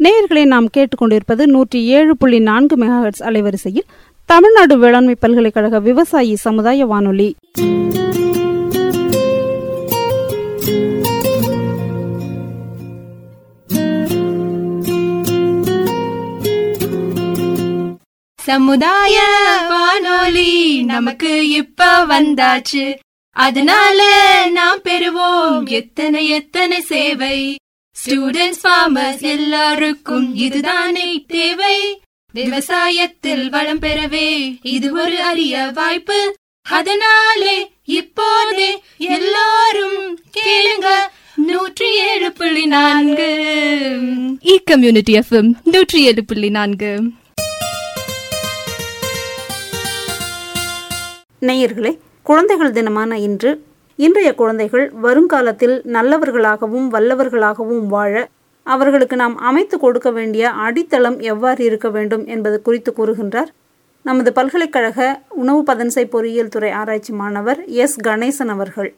நேயர்களை நாம் கேட்டுக்கொண்டிருப்பது நூற்றி ஏழு புள்ளி நான்கு மெகாஹெட்ஸ் அலைவரிசையில் தமிழ்நாடு வேளாண்மை பல்கலைக்கழக விவசாயி சமுதாய வானொலி சமுதாய வானொலி நமக்கு இப்ப வந்தாச்சு அதனால நாம் பெறுவோம் எத்தனை எத்தனை சேவை ஸ்டூடெண்ட்ஸ் ஃபார்மர்ஸ் எல்லாருக்கும் இதுதானே தேவை விவசாயத்தில் வளம் பெறவே இது ஒரு அரிய வாய்ப்பு அதனாலே இப்போதே எல்லாரும் கேளுங்க நூற்றி ஏழு புள்ளி நான்கு இ கம்யூனிட்டி எஃப்எம் நூற்றி ஏழு புள்ளி நான்கு நேயர்களே குழந்தைகள் தினமான இன்று இன்றைய குழந்தைகள் வருங்காலத்தில் நல்லவர்களாகவும் வல்லவர்களாகவும் வாழ அவர்களுக்கு நாம் அமைத்து கொடுக்க வேண்டிய அடித்தளம் எவ்வாறு இருக்க வேண்டும் என்பது குறித்து கூறுகின்றார் நமது பல்கலைக்கழக உணவு பதன்சை பொறியியல் துறை ஆராய்ச்சி மாணவர் எஸ் கணேசன் அவர்கள்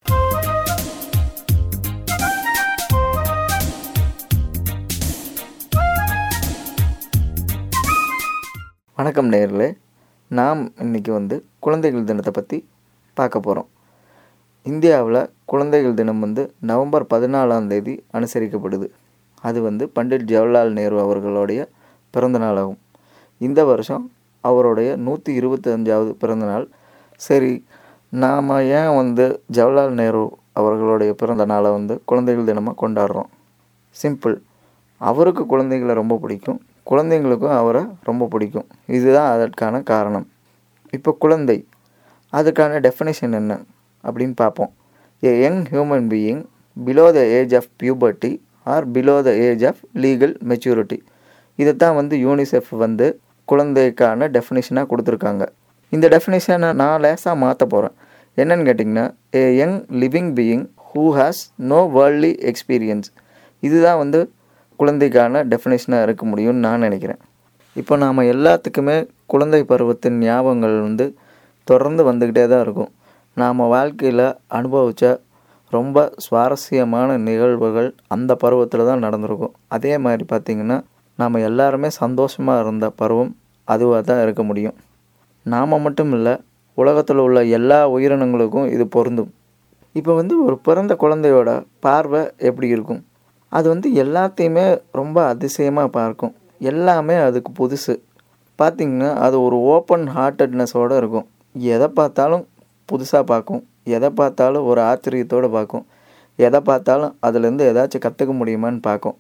வணக்கம் நேர்களே நாம் இன்னைக்கு வந்து குழந்தைகள் தினத்தை பற்றி பார்க்க போகிறோம் இந்தியாவில் குழந்தைகள் தினம் வந்து நவம்பர் பதினாலாம் தேதி அனுசரிக்கப்படுது அது வந்து பண்டிட் ஜவஹர்லால் நேரு அவர்களுடைய பிறந்த நாளாகும் இந்த வருஷம் அவருடைய நூற்றி இருபத்தஞ்சாவது பிறந்தநாள் சரி நாம் ஏன் வந்து ஜவஹர்லால் நேரு அவர்களுடைய பிறந்த நாளை வந்து குழந்தைகள் தினமாக கொண்டாடுறோம் சிம்பிள் அவருக்கு குழந்தைகளை ரொம்ப பிடிக்கும் குழந்தைங்களுக்கும் அவரை ரொம்ப பிடிக்கும் இதுதான் அதற்கான காரணம் இப்போ குழந்தை அதுக்கான டெஃபினேஷன் என்ன அப்படின்னு பார்ப்போம் a young human being below the age of puberty or below the age of legal maturity இதைத்தான் வந்து யூனிசெஃப் வந்து குழந்தைக்கான டெஃபினேஷனாக கொடுத்துருக்காங்க இந்த டெஃபினேஷனை நான் லேசாக மாற்ற போகிறேன் என்னன்னு கேட்டிங்கன்னா a young living being who has no worldly experience இதுதான் வந்து குழந்தைக்கான டெஃபினேஷனாக இருக்க முடியும்னு நான் நினைக்கிறேன் இப்போ நாம் எல்லாத்துக்குமே குழந்தை பருவத்தின் ஞாபகங்கள் வந்து தொடர்ந்து வந்துக்கிட்டே தான் இருக்கும் நாம் வாழ்க்கையில் அனுபவித்த ரொம்ப சுவாரஸ்யமான நிகழ்வுகள் அந்த பருவத்தில் தான் நடந்திருக்கும் அதே மாதிரி பார்த்திங்கன்னா நாம் எல்லாருமே சந்தோஷமாக இருந்த பருவம் அதுவாக தான் இருக்க முடியும் நாம் மட்டும் இல்லை உலகத்தில் உள்ள எல்லா உயிரினங்களுக்கும் இது பொருந்தும் இப்போ வந்து ஒரு பிறந்த குழந்தையோட பார்வை எப்படி இருக்கும் அது வந்து எல்லாத்தையுமே ரொம்ப அதிசயமாக பார்க்கும் எல்லாமே அதுக்கு புதுசு பார்த்திங்கன்னா அது ஒரு ஓப்பன் ஹார்ட்டட்னஸோடு இருக்கும் எதை பார்த்தாலும் புதுசாக பார்க்கும் எதை பார்த்தாலும் ஒரு ஆச்சரியத்தோடு பார்க்கும் எதை பார்த்தாலும் அதுலேருந்து ஏதாச்சும் கற்றுக்க முடியுமான்னு பார்க்கும்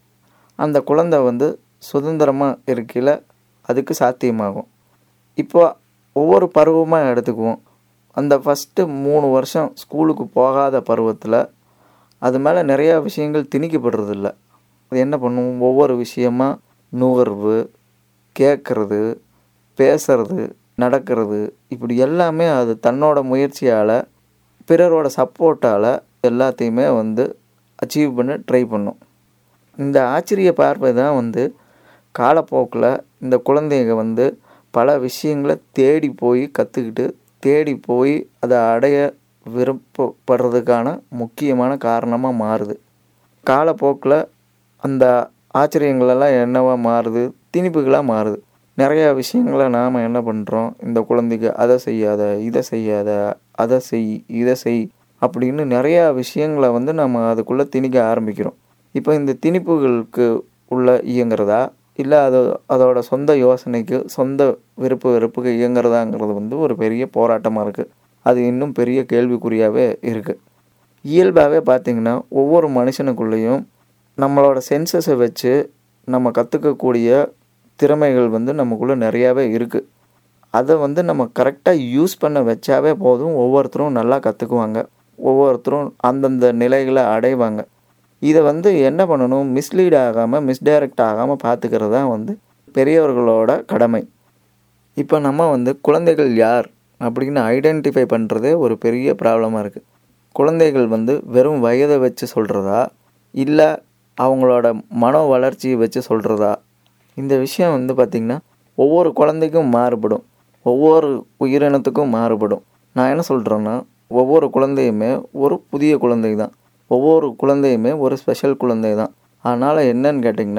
அந்த குழந்தை வந்து சுதந்திரமாக இருக்கையில் அதுக்கு சாத்தியமாகும் இப்போ ஒவ்வொரு பருவமாக எடுத்துக்குவோம் அந்த ஃபஸ்ட்டு மூணு வருஷம் ஸ்கூலுக்கு போகாத பருவத்தில் அது மேலே நிறையா விஷயங்கள் திணிக்கப்படுறதில்ல அது என்ன பண்ணும் ஒவ்வொரு விஷயமா நுகர்வு கேட்குறது பேசுறது நடக்கிறது இப்படி எல்லாமே அது தன்னோட முயற்சியால் பிறரோட சப்போர்ட்டால் எல்லாத்தையுமே வந்து அச்சீவ் பண்ண ட்ரை பண்ணும் இந்த ஆச்சரிய பார்வை தான் வந்து காலப்போக்கில் இந்த குழந்தைங்க வந்து பல விஷயங்களை தேடி போய் கற்றுக்கிட்டு தேடி போய் அதை அடைய விருப்பப்படுறதுக்கான முக்கியமான காரணமாக மாறுது காலப்போக்கில் அந்த ஆச்சரியங்களெல்லாம் என்னவா மாறுது திணிப்புகளாக மாறுது நிறையா விஷயங்களை நாம் என்ன பண்ணுறோம் இந்த குழந்தைக்கு அதை செய்யாத இதை செய்யாத அதை செய் இதை செய் அப்படின்னு நிறையா விஷயங்களை வந்து நம்ம அதுக்குள்ளே திணிக்க ஆரம்பிக்கிறோம் இப்போ இந்த திணிப்புகளுக்கு உள்ள இயங்குறதா இல்லை அது அதோட சொந்த யோசனைக்கு சொந்த விருப்பு வெறுப்புக்கு இயங்குறதாங்கிறது வந்து ஒரு பெரிய போராட்டமாக இருக்குது அது இன்னும் பெரிய கேள்விக்குறியாகவே இருக்குது இயல்பாகவே பார்த்திங்கன்னா ஒவ்வொரு மனுஷனுக்குள்ளேயும் நம்மளோட சென்சஸை வச்சு நம்ம கற்றுக்கக்கூடிய திறமைகள் வந்து நமக்குள்ளே நிறையாவே இருக்குது அதை வந்து நம்ம கரெக்டாக யூஸ் பண்ண வச்சாவே போதும் ஒவ்வொருத்தரும் நல்லா கற்றுக்குவாங்க ஒவ்வொருத்தரும் அந்தந்த நிலைகளை அடைவாங்க இதை வந்து என்ன பண்ணணும் மிஸ்லீட் ஆகாமல் மிஸ்டைரக்ட் ஆகாமல் பார்த்துக்கிறது தான் வந்து பெரியவர்களோட கடமை இப்போ நம்ம வந்து குழந்தைகள் யார் அப்படின்னு ஐடென்டிஃபை பண்ணுறதே ஒரு பெரிய ப்ராப்ளமாக இருக்குது குழந்தைகள் வந்து வெறும் வயதை வச்சு சொல்கிறதா இல்லை அவங்களோட மன வளர்ச்சியை வச்சு சொல்கிறதா இந்த விஷயம் வந்து பார்த்திங்கன்னா ஒவ்வொரு குழந்தைக்கும் மாறுபடும் ஒவ்வொரு உயிரினத்துக்கும் மாறுபடும் நான் என்ன சொல்கிறேன்னா ஒவ்வொரு குழந்தையுமே ஒரு புதிய குழந்தை தான் ஒவ்வொரு குழந்தையுமே ஒரு ஸ்பெஷல் குழந்தை தான் அதனால் என்னன்னு கேட்டிங்கன்னா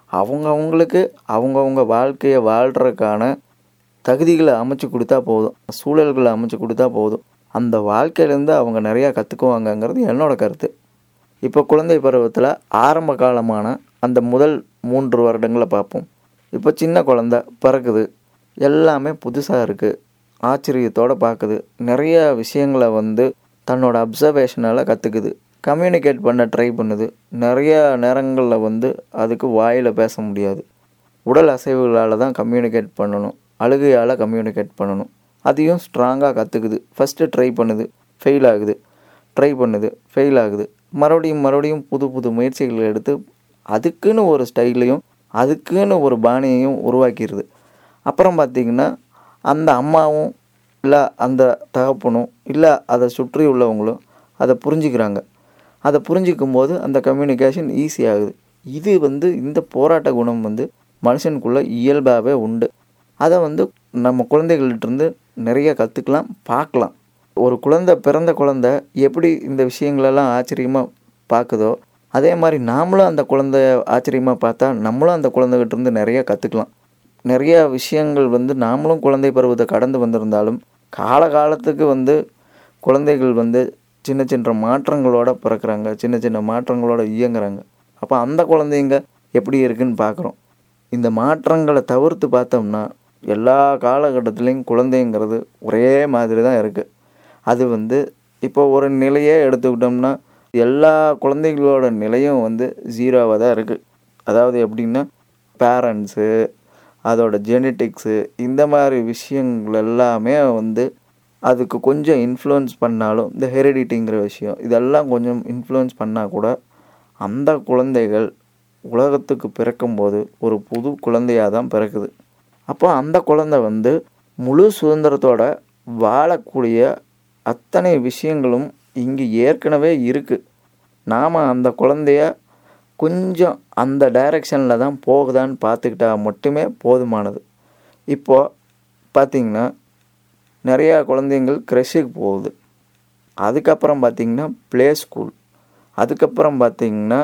அவங்க அவங்களுக்கு அவங்கவுங்க வாழ்க்கையை வாழ்கிறதுக்கான தகுதிகளை அமைச்சு கொடுத்தா போதும் சூழல்களை அமைச்சு கொடுத்தா போதும் அந்த வாழ்க்கையிலேருந்து அவங்க நிறையா கற்றுக்குவாங்கங்கிறது என்னோட கருத்து இப்போ குழந்தை பருவத்தில் ஆரம்ப காலமான அந்த முதல் மூன்று வருடங்களை பார்ப்போம் இப்போ சின்ன குழந்த பிறக்குது எல்லாமே புதுசாக இருக்குது ஆச்சரியத்தோடு பார்க்குது நிறைய விஷயங்களை வந்து தன்னோட அப்சர்வேஷனால் கற்றுக்குது கம்யூனிகேட் பண்ண ட்ரை பண்ணுது நிறைய நேரங்களில் வந்து அதுக்கு வாயில் பேச முடியாது உடல் அசைவுகளால் தான் கம்யூனிகேட் பண்ணணும் அழுகையால் கம்யூனிகேட் பண்ணணும் அதையும் ஸ்ட்ராங்காக கற்றுக்குது ஃபஸ்ட்டு ட்ரை பண்ணுது ஃபெயில் ஆகுது ட்ரை பண்ணுது ஃபெயில் ஆகுது மறுபடியும் மறுபடியும் புது புது முயற்சிகள் எடுத்து அதுக்குன்னு ஒரு ஸ்டைலையும் அதுக்குன்னு ஒரு பாணியையும் உருவாக்கிடுது அப்புறம் பார்த்திங்கன்னா அந்த அம்மாவும் இல்லை அந்த தகப்பனும் இல்லை அதை சுற்றி உள்ளவங்களும் அதை புரிஞ்சுக்கிறாங்க அதை புரிஞ்சிக்கும் போது அந்த கம்யூனிகேஷன் ஈஸி ஆகுது இது வந்து இந்த போராட்ட குணம் வந்து மனுஷனுக்குள்ளே இயல்பாகவே உண்டு அதை வந்து நம்ம குழந்தைகள்கிட்டருந்து நிறைய கற்றுக்கலாம் பார்க்கலாம் ஒரு குழந்தை பிறந்த குழந்தை எப்படி இந்த விஷயங்களெல்லாம் ஆச்சரியமாக பார்க்குதோ அதே மாதிரி நாமளும் அந்த குழந்தைய ஆச்சரியமாக பார்த்தா நம்மளும் அந்த குழந்தைகிட்டேருந்து நிறைய கற்றுக்கலாம் நிறைய விஷயங்கள் வந்து நாமளும் குழந்தை பருவத்தை கடந்து வந்திருந்தாலும் காலகாலத்துக்கு வந்து குழந்தைகள் வந்து சின்ன சின்ன மாற்றங்களோட பிறக்கிறாங்க சின்ன சின்ன மாற்றங்களோட இயங்குறாங்க அப்போ அந்த குழந்தைங்க எப்படி இருக்குன்னு பார்க்குறோம் இந்த மாற்றங்களை தவிர்த்து பார்த்தோம்னா எல்லா காலகட்டத்துலேயும் குழந்தைங்கிறது ஒரே மாதிரி தான் இருக்குது அது வந்து இப்போ ஒரு நிலையே எடுத்துக்கிட்டோம்னா எல்லா குழந்தைகளோட நிலையும் வந்து ஜீரோவாக தான் இருக்குது அதாவது எப்படின்னா பேரண்ட்ஸு அதோட ஜெனட்டிக்ஸு இந்த மாதிரி விஷயங்கள் எல்லாமே வந்து அதுக்கு கொஞ்சம் இன்ஃப்ளூயன்ஸ் பண்ணாலும் இந்த ஹெரிடிட்டிங்கிற விஷயம் இதெல்லாம் கொஞ்சம் இன்ஃப்ளூயன்ஸ் பண்ணால் கூட அந்த குழந்தைகள் உலகத்துக்கு பிறக்கும்போது ஒரு புது குழந்தையாக தான் பிறக்குது அப்போ அந்த குழந்தை வந்து முழு சுதந்திரத்தோட வாழக்கூடிய அத்தனை விஷயங்களும் இங்கே ஏற்கனவே இருக்குது நாம் அந்த குழந்தைய கொஞ்சம் அந்த டைரெக்ஷனில் தான் போகுதான்னு பார்த்துக்கிட்டா மட்டுமே போதுமானது இப்போது பார்த்திங்கன்னா நிறையா குழந்தைங்கள் க்ரெஷுக்கு போகுது அதுக்கப்புறம் பார்த்திங்கன்னா ப்ளே ஸ்கூல் அதுக்கப்புறம் பார்த்திங்கன்னா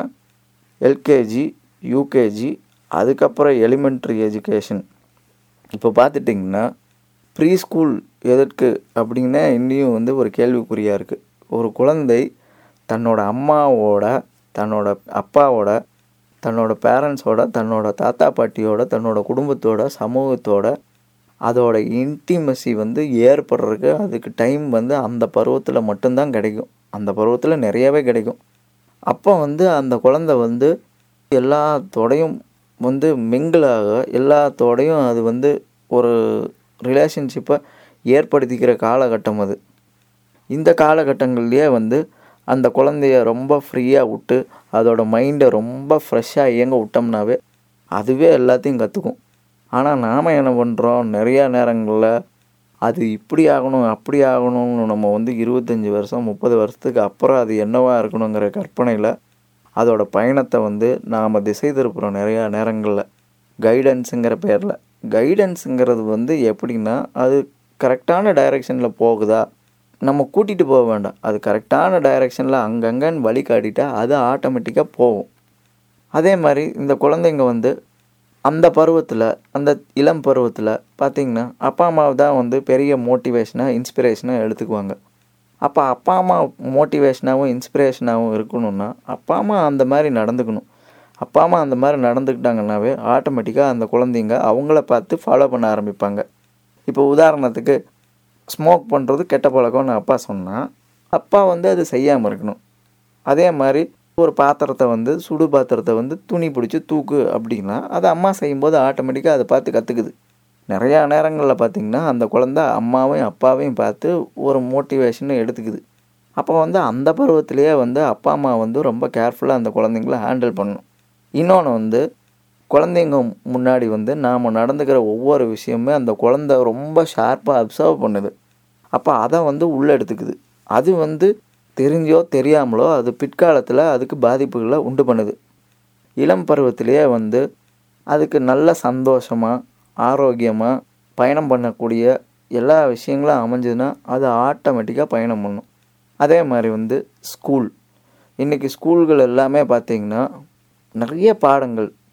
எல்கேஜி யூகேஜி அதுக்கப்புறம் எலிமெண்ட்ரி எஜுகேஷன் இப்போ பார்த்துட்டிங்கன்னா ப்ரீ ஸ்கூல் எதற்கு அப்படின்னா இன்னியும் வந்து ஒரு கேள்விக்குறியாக இருக்குது ஒரு குழந்தை தன்னோட அம்மாவோட தன்னோட அப்பாவோட தன்னோட பேரண்ட்ஸோட தன்னோட தாத்தா பாட்டியோட தன்னோட குடும்பத்தோட சமூகத்தோட அதோட இன்டிமசி வந்து ஏற்படுறதுக்கு அதுக்கு டைம் வந்து அந்த பருவத்தில் மட்டும்தான் கிடைக்கும் அந்த பருவத்தில் நிறையாவே கிடைக்கும் அப்போ வந்து அந்த குழந்தை வந்து எல்லாத்தோடையும் வந்து மிங்கிளாக எல்லாத்தோடையும் அது வந்து ஒரு ரிலேஷன்ஷிப்பை ஏற்படுத்திக்கிற காலகட்டம் அது இந்த காலகட்டங்கள்லேயே வந்து அந்த குழந்தைய ரொம்ப ஃப்ரீயாக விட்டு அதோட மைண்டை ரொம்ப ஃப்ரெஷ்ஷாக இயங்க விட்டோம்னாவே அதுவே எல்லாத்தையும் கற்றுக்கும் ஆனால் நாம் என்ன பண்ணுறோம் நிறையா நேரங்களில் அது இப்படி ஆகணும் அப்படி ஆகணும்னு நம்ம வந்து இருபத்தஞ்சி வருஷம் முப்பது வருஷத்துக்கு அப்புறம் அது என்னவா இருக்கணுங்கிற கற்பனையில் அதோட பயணத்தை வந்து நாம் திசை திருப்புறோம் நிறையா நேரங்களில் கைடன்ஸுங்கிற பேரில் கைடன்ஸுங்கிறது வந்து எப்படின்னா அது கரெக்டான டைரெக்ஷனில் போகுதா நம்ம கூட்டிகிட்டு போக வேண்டாம் அது கரெக்டான டைரெக்ஷனில் அங்கங்கன்னு வழி காட்டிட்டா அது ஆட்டோமேட்டிக்காக போகும் அதே மாதிரி இந்த குழந்தைங்க வந்து அந்த பருவத்தில் அந்த இளம் பருவத்தில் பார்த்திங்கன்னா அப்பா அம்மாவை தான் வந்து பெரிய மோட்டிவேஷனாக இன்ஸ்பிரேஷனாக எடுத்துக்குவாங்க அப்போ அப்பா அம்மா மோட்டிவேஷனாகவும் இன்ஸ்பிரேஷனாகவும் இருக்கணும்னா அப்பா அம்மா அந்த மாதிரி நடந்துக்கணும் அப்பா அம்மா அந்த மாதிரி நடந்துக்கிட்டாங்கன்னாவே ஆட்டோமேட்டிக்காக அந்த குழந்தைங்க அவங்கள பார்த்து ஃபாலோ பண்ண ஆரம்பிப்பாங்க இப்போ உதாரணத்துக்கு ஸ்மோக் பண்ணுறது கெட்ட பழக்கம்னு அப்பா சொன்னால் அப்பா வந்து அது செய்யாமல் இருக்கணும் அதே மாதிரி ஒரு பாத்திரத்தை வந்து சுடு பாத்திரத்தை வந்து துணி பிடிச்சி தூக்கு அப்படின்னா அதை அம்மா செய்யும்போது ஆட்டோமேட்டிக்காக அதை பார்த்து கற்றுக்குது நிறையா நேரங்களில் பார்த்திங்கன்னா அந்த குழந்த அம்மாவையும் அப்பாவையும் பார்த்து ஒரு மோட்டிவேஷனை எடுத்துக்குது அப்போ வந்து அந்த பருவத்திலேயே வந்து அப்பா அம்மா வந்து ரொம்ப கேர்ஃபுல்லாக அந்த குழந்தைங்கள ஹேண்டில் பண்ணணும் இன்னொன்று வந்து குழந்தைங்க முன்னாடி வந்து நாம் நடந்துக்கிற ஒவ்வொரு விஷயமே அந்த குழந்த ரொம்ப ஷார்ப்பாக அப்சர்வ் பண்ணுது அப்போ அதை வந்து உள்ளே எடுத்துக்குது அது வந்து தெரிஞ்சோ தெரியாமலோ அது பிற்காலத்தில் அதுக்கு பாதிப்புகளை உண்டு பண்ணுது இளம் பருவத்திலேயே வந்து அதுக்கு நல்ல சந்தோஷமாக ஆரோக்கியமாக பயணம் பண்ணக்கூடிய எல்லா விஷயங்களும் அமைஞ்சதுன்னா அது ஆட்டோமேட்டிக்காக பயணம் பண்ணும் அதே மாதிரி வந்து ஸ்கூல் இன்றைக்கி ஸ்கூல்கள் எல்லாமே பார்த்திங்கன்னா நிறைய பாடங்கள்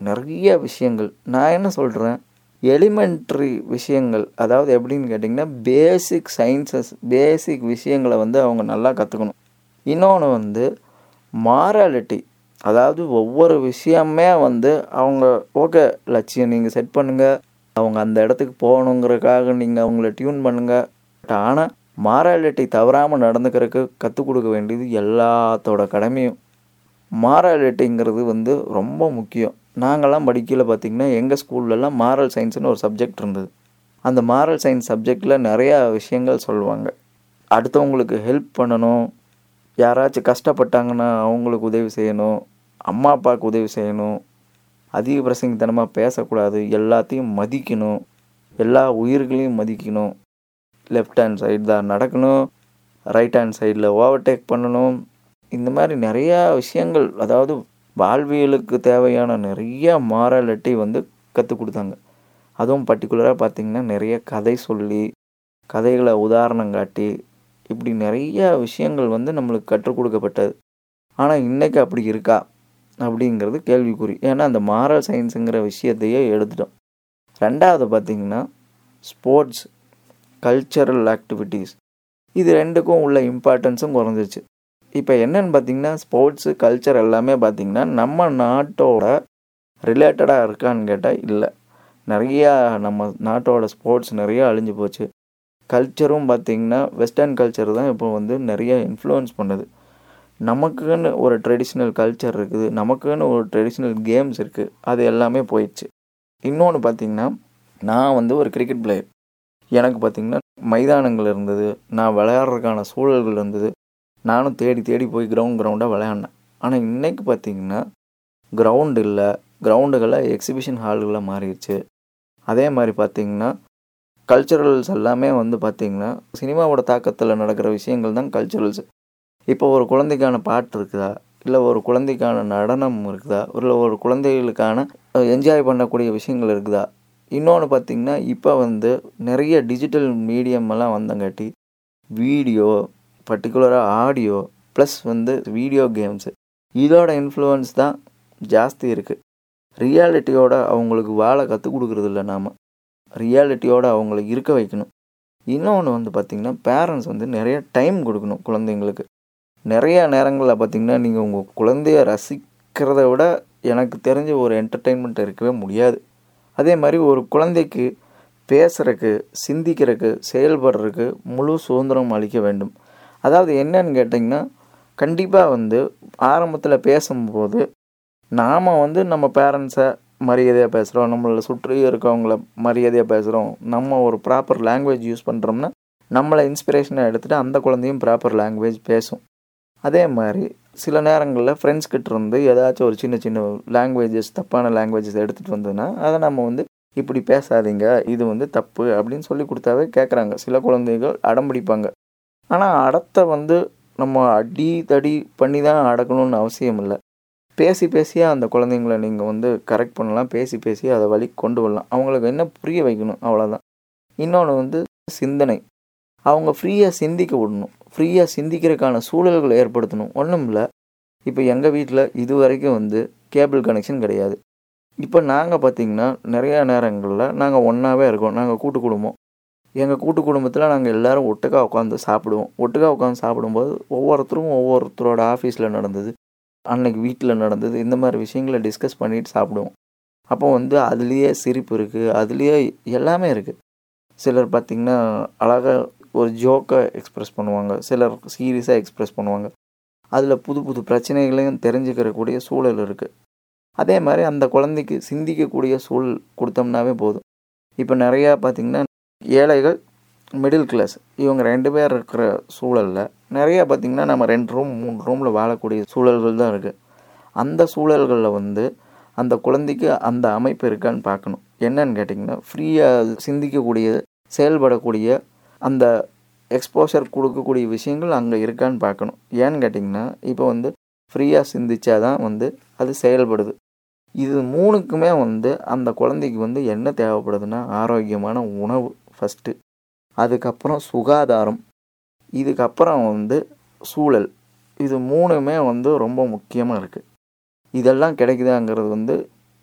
நிறைய விஷயங்கள் நான் என்ன சொல்கிறேன் எலிமெண்ட்ரி விஷயங்கள் அதாவது எப்படின்னு கேட்டிங்கன்னா பேசிக் சயின்சஸ் பேசிக் விஷயங்களை வந்து அவங்க நல்லா கற்றுக்கணும் இன்னொன்று வந்து மாராலிட்டி அதாவது ஒவ்வொரு விஷயமே வந்து அவங்க ஓகே லட்சியம் நீங்கள் செட் பண்ணுங்கள் அவங்க அந்த இடத்துக்கு போகணுங்கிறதுக்காக நீங்கள் அவங்கள டியூன் பண்ணுங்கள் ஆனால் மாராலிட்டி தவறாமல் நடந்துக்கிறதுக்கு கற்றுக் கொடுக்க வேண்டியது எல்லாத்தோட கடமையும் மாராலிட்டிங்கிறது வந்து ரொம்ப முக்கியம் நாங்கள்லாம் படிக்கல பார்த்திங்கன்னா எங்கள் ஸ்கூல்லலாம் மாரல் சயின்ஸ்னு ஒரு சப்ஜெக்ட் இருந்தது அந்த மாரல் சயின்ஸ் சப்ஜெக்டில் நிறையா விஷயங்கள் சொல்லுவாங்க அடுத்தவங்களுக்கு ஹெல்ப் பண்ணணும் யாராச்சும் கஷ்டப்பட்டாங்கன்னா அவங்களுக்கு உதவி செய்யணும் அம்மா அப்பாவுக்கு உதவி செய்யணும் அதிக பிரசங்கித்தனமாக பேசக்கூடாது எல்லாத்தையும் மதிக்கணும் எல்லா உயிர்களையும் மதிக்கணும் லெஃப்ட் ஹேண்ட் சைடு தான் நடக்கணும் ரைட் ஹேண்ட் சைடில் ஓவர்டேக் பண்ணணும் இந்த மாதிரி நிறையா விஷயங்கள் அதாவது வாழ்வியலுக்கு தேவையான நிறைய மாரலிட்டி வந்து கற்றுக் கொடுத்தாங்க அதுவும் பர்டிகுலராக பார்த்திங்கன்னா நிறைய கதை சொல்லி கதைகளை உதாரணம் காட்டி இப்படி நிறைய விஷயங்கள் வந்து நம்மளுக்கு கற்றுக் கொடுக்கப்பட்டது ஆனால் இன்றைக்கி அப்படி இருக்கா அப்படிங்கிறது கேள்விக்குறி ஏன்னா அந்த மாரல் சயின்ஸுங்கிற விஷயத்தையே எடுத்துட்டோம் ரெண்டாவது பார்த்திங்கன்னா ஸ்போர்ட்ஸ் கல்ச்சரல் ஆக்டிவிட்டீஸ் இது ரெண்டுக்கும் உள்ள இம்பார்ட்டன்ஸும் குறைஞ்சிருச்சு இப்போ என்னன்னு பார்த்தீங்கன்னா ஸ்போர்ட்ஸு கல்ச்சர் எல்லாமே பார்த்திங்கன்னா நம்ம நாட்டோட ரிலேட்டடாக இருக்கான்னு கேட்டால் இல்லை நிறையா நம்ம நாட்டோட ஸ்போர்ட்ஸ் நிறையா அழிஞ்சு போச்சு கல்ச்சரும் பார்த்திங்கன்னா வெஸ்டர்ன் கல்ச்சர் தான் இப்போ வந்து நிறைய இன்ஃப்ளூயன்ஸ் பண்ணுது நமக்குன்னு ஒரு ட்ரெடிஷ்னல் கல்ச்சர் இருக்குது நமக்குன்னு ஒரு ட்ரெடிஷ்னல் கேம்ஸ் இருக்குது அது எல்லாமே போயிடுச்சு இன்னொன்று பார்த்திங்கன்னா நான் வந்து ஒரு கிரிக்கெட் பிளேயர் எனக்கு பார்த்திங்கன்னா மைதானங்கள் இருந்தது நான் விளையாடுறதுக்கான சூழல்கள் இருந்தது நானும் தேடி தேடி போய் கிரவுண்ட் கிரவுண்டாக விளையாடினேன் ஆனால் இன்றைக்கி பார்த்திங்கன்னா கிரவுண்ட் இல்லை கிரவுண்டுகளில் எக்ஸிபிஷன் ஹால்களாக மாறிடுச்சு அதே மாதிரி பார்த்திங்கன்னா கல்ச்சுரல்ஸ் எல்லாமே வந்து பார்த்திங்கன்னா சினிமாவோட தாக்கத்தில் நடக்கிற விஷயங்கள் தான் கல்ச்சுரல்ஸ் இப்போ ஒரு குழந்தைக்கான பாட்டு இருக்குதா இல்லை ஒரு குழந்தைக்கான நடனம் இருக்குதா இல்லை ஒரு குழந்தைகளுக்கான என்ஜாய் பண்ணக்கூடிய விஷயங்கள் இருக்குதா இன்னொன்று பார்த்திங்கன்னா இப்போ வந்து நிறைய டிஜிட்டல் மீடியம் எல்லாம் வந்தங்காட்டி வீடியோ பர்டிகுலராக ஆடியோ ப்ளஸ் வந்து வீடியோ கேம்ஸு இதோட இன்ஃப்ளூயன்ஸ் தான் ஜாஸ்தி இருக்குது ரியாலிட்டியோட அவங்களுக்கு வாழ கற்றுக் கொடுக்குறதில்ல நாம் ரியாலிட்டியோட அவங்கள இருக்க வைக்கணும் இன்னொன்று வந்து பார்த்திங்கன்னா பேரண்ட்ஸ் வந்து நிறைய டைம் கொடுக்கணும் குழந்தைங்களுக்கு நிறைய நேரங்களில் பார்த்திங்கன்னா நீங்கள் உங்கள் குழந்தைய ரசிக்கிறத விட எனக்கு தெரிஞ்ச ஒரு என்டர்டெயின்மெண்ட் இருக்கவே முடியாது அதே மாதிரி ஒரு குழந்தைக்கு பேசுகிறக்கு சிந்திக்கிறதுக்கு செயல்படுறதுக்கு முழு சுதந்திரம் அளிக்க வேண்டும் அதாவது என்னன்னு கேட்டிங்கன்னா கண்டிப்பாக வந்து ஆரம்பத்தில் பேசும்போது நாம் வந்து நம்ம பேரண்ட்ஸை மரியாதையாக பேசுகிறோம் நம்மளை சுற்றி இருக்கவங்கள மரியாதையாக பேசுகிறோம் நம்ம ஒரு ப்ராப்பர் லாங்குவேஜ் யூஸ் பண்ணுறோம்னா நம்மளை இன்ஸ்பிரேஷனாக எடுத்துகிட்டு அந்த குழந்தையும் ப்ராப்பர் லாங்குவேஜ் பேசும் அதே மாதிரி சில நேரங்களில் ஃப்ரெண்ட்ஸ் கிட்ட இருந்து ஏதாச்சும் ஒரு சின்ன சின்ன லாங்குவேஜஸ் தப்பான லாங்குவேஜஸ் எடுத்துகிட்டு வந்ததுன்னா அதை நம்ம வந்து இப்படி பேசாதீங்க இது வந்து தப்பு அப்படின்னு சொல்லி கொடுத்தாவே கேட்குறாங்க சில குழந்தைகள் அடம் பிடிப்பாங்க ஆனால் அடத்தை வந்து நம்ம அடி தடி பண்ணி தான் அடக்கணும்னு அவசியம் இல்லை பேசி பேசியே அந்த குழந்தைங்கள நீங்கள் வந்து கரெக்ட் பண்ணலாம் பேசி பேசி அதை வழி கொண்டு வரலாம் அவங்களுக்கு என்ன புரிய வைக்கணும் அவ்வளோதான் இன்னொன்று வந்து சிந்தனை அவங்க ஃப்ரீயாக சிந்திக்க விடணும் ஃப்ரீயாக சிந்திக்கிறதுக்கான சூழல்களை ஏற்படுத்தணும் ஒன்றும் இல்லை இப்போ எங்கள் வீட்டில் இது வரைக்கும் வந்து கேபிள் கனெக்ஷன் கிடையாது இப்போ நாங்கள் பார்த்திங்கன்னா நிறையா நேரங்களில் நாங்கள் ஒன்றாவே இருக்கோம் நாங்கள் கூட்டு குடும்பம் எங்கள் கூட்டு குடும்பத்தில் நாங்கள் எல்லோரும் ஒட்டுக்கா உட்காந்து சாப்பிடுவோம் ஒட்டுக்கா உட்காந்து சாப்பிடும்போது ஒவ்வொருத்தரும் ஒவ்வொருத்தரோட ஆஃபீஸில் நடந்தது அன்னைக்கு வீட்டில் நடந்தது இந்த மாதிரி விஷயங்களை டிஸ்கஸ் பண்ணிட்டு சாப்பிடுவோம் அப்போ வந்து அதுலேயே சிரிப்பு இருக்குது அதுலேயே எல்லாமே இருக்குது சிலர் பார்த்திங்கன்னா அழகாக ஒரு ஜோக்கை எக்ஸ்ப்ரெஸ் பண்ணுவாங்க சிலர் சீரியஸாக எக்ஸ்ப்ரெஸ் பண்ணுவாங்க அதில் புது புது பிரச்சனைகளையும் தெரிஞ்சுக்கிறக்கூடிய சூழல் இருக்குது அதே மாதிரி அந்த குழந்தைக்கு சிந்திக்கக்கூடிய சூழல் கொடுத்தோம்னாவே போதும் இப்போ நிறையா பார்த்திங்கன்னா ஏழைகள் மிடில் கிளாஸ் இவங்க ரெண்டு பேர் இருக்கிற சூழலில் நிறையா பார்த்திங்கன்னா நம்ம ரெண்டு ரூம் மூணு ரூமில் வாழக்கூடிய சூழல்கள் தான் இருக்குது அந்த சூழல்களில் வந்து அந்த குழந்தைக்கு அந்த அமைப்பு இருக்கான்னு பார்க்கணும் என்னன்னு கேட்டிங்கன்னா ஃப்ரீயாக சிந்திக்கக்கூடிய செயல்படக்கூடிய அந்த எக்ஸ்போஷர் கொடுக்கக்கூடிய விஷயங்கள் அங்கே இருக்கான்னு பார்க்கணும் ஏன்னு கேட்டிங்கன்னா இப்போ வந்து ஃப்ரீயாக சிந்திச்சா தான் வந்து அது செயல்படுது இது மூணுக்குமே வந்து அந்த குழந்தைக்கு வந்து என்ன தேவைப்படுதுன்னா ஆரோக்கியமான உணவு ஃபஸ்ட்டு அதுக்கப்புறம் சுகாதாரம் இதுக்கப்புறம் வந்து சூழல் இது மூணுமே வந்து ரொம்ப முக்கியமாக இருக்குது இதெல்லாம் கிடைக்குதாங்கிறது வந்து